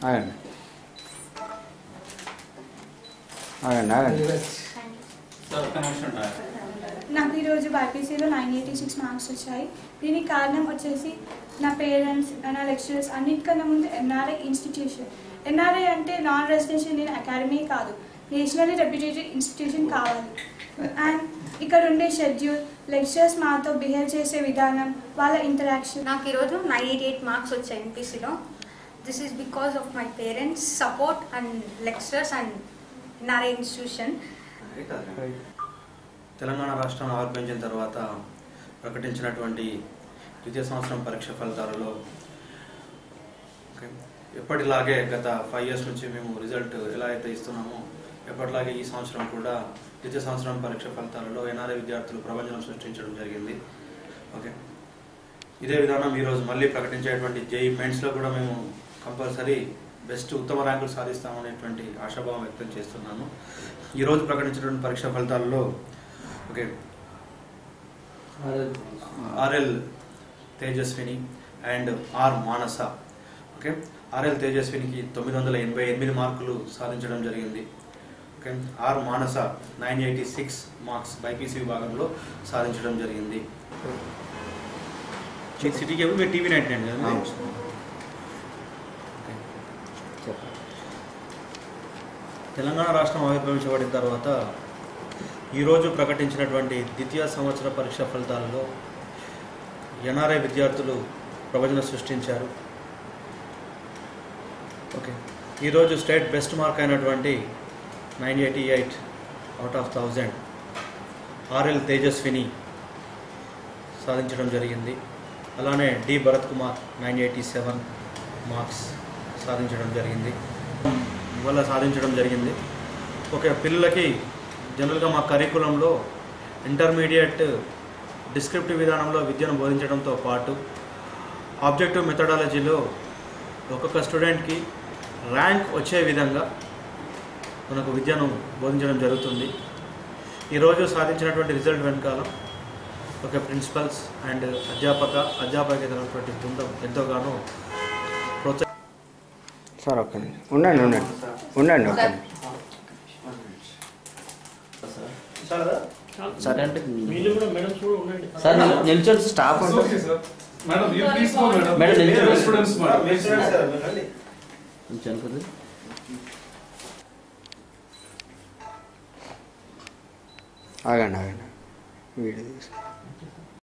ఆగండి ఆగండి ఆగండి సార్ ఒక్క నిమిషం ఉండాలి. నాకు ఈరోజు బైపీసీలో నైన్ ఎయిటీ సిక్స్ మార్క్స్ వచ్చాయి దీనికి కారణం వచ్చేసి నా పేరెంట్స్ నా లెక్చరర్స్ అన్నిటికన్నా ముందు ఎన్ఆర్ఐ ఇన్స్టిట్యూషన్ ఎన్ఆర్ఐ అంటే నాన్ రెసిడెన్షియల్ ఇండియన్ అకాడమీ కాదు నేషనల్లీ రెప్యూటెడ్ ఇన్స్టిట్యూషన్ కావాలి అండ్ ఇక్కడ ఉండే షెడ్యూల్ లెక్చరర్స్ మాతో బిహేవ్ చేసే విధానం వాళ్ళ ఇంటరాక్షన్ నాకు ఈరోజు నైన్ ఎయిటీ ఎయిట్ మార్క్స్ వచ్చాయి ఎంపీసీలో this is because of my parents support and lecturers and నారే ఇన్స్టిట్యూషన్ తెలంగాణ రాష్ట్రం ఆవిర్భవించిన తర్వాత ప్రకటించినటువంటి ద్వితీయ సంవత్సరం పరీక్ష ఫలితాలలో ఓకే, ఎప్పటిలాగే గత ఫైవ్ ఇయర్స్ నుంచి మేము రిజల్ట్ ఎలా అయితే ఇస్తున్నామో ఎప్పటిలాగే ఈ సంవత్సరం కూడా ద్వితీయ సంవత్సరం పరీక్ష ఫలితాలలో ఎన్ఆర్ఐ విద్యార్థులు ప్రపంచం సృష్టించడం జరిగింది ఓకే ఇదే విధానం ఈరోజు మళ్ళీ ప్రకటించేటువంటి జేఈ మెయిన్స్లో కూడా మేము కంపల్సరీ బెస్ట్ ఉత్తమ ర్యాంకులు సాధిస్తామనేటువంటి ఆశాభావం వ్యక్తం చేస్తున్నాను ఈరోజు ప్రకటించినటువంటి పరీక్ష ఫలితాలలో okay RL Tejaswini and R Manasa okay RL తేజస్వినికి తొమ్మిది వందల ఎనభై ఎనిమిది మార్కులు సాధించడం జరిగింది okay R Manasa nine eighty six marks BiPC విభాగంలో సాధించడం జరిగింది మీ సిటీ కేబుల్ మీ టీవీ నైన్ నైన్ కదా అవును సార్. ఓకే. చెప్పండి తెలంగాణ రాష్ట్రం ఆవిర్భవించబడిన తర్వాత ఈరోజు ప్రకటించినటువంటి ద్వితీయ సంవత్సర పరీక్ష ఫలితాలలో ఎన్ఆర్ఐ విద్యార్థులు ప్రవచన సృష్టించారు ఓకే ఈరోజు స్టేట్ బెస్ట్ మార్క్ అయినటువంటి nine eighty eight out of thousand RL Tejaswini సాధించడం జరిగింది అలానే D Bharath Kumar nine eighty seven marks సాధించడం జరిగింది ఇవాళ సాధించడం జరిగింది ఓకే పిల్లలకి జనరల్గా మా కరికులంలో ఇంటర్మీడియట్ డిస్క్రిప్టివ్ విధానంలో విద్యను బోధించడంతో పాటు ఆబ్జెక్టివ్ మెథడాలజీలో ఒక్కొక్క స్టూడెంట్కి ర్యాంక్ వచ్చే విధంగా మనకు విద్యను బోధించడం జరుగుతుంది ఈరోజు సాధించినటువంటి రిజల్ట్ వెనకాల ఒక ప్రిన్సిపల్స్ అండ్ అధ్యాపక అధ్యాపకేతరటువంటి బృందం ఎంతోగానో ప్రోత్సహి సార్ ఒక్క నిమిషం. ఉండండి ఉండండి ఉండండి ఒక్క నిమిషం. సరే అంటే వీళ్ళు కూడా మేడం కూడా ఉండండి సార్ నిల్- నిల్చోండి స్టాఫ్ ఉంటుంది madam you please go, madam. Madam, నిల్చోండి. We're students, madam. నిల్చోండి కొద్దిగా. ఆగండి ఆగండి వీడియో తీసుకో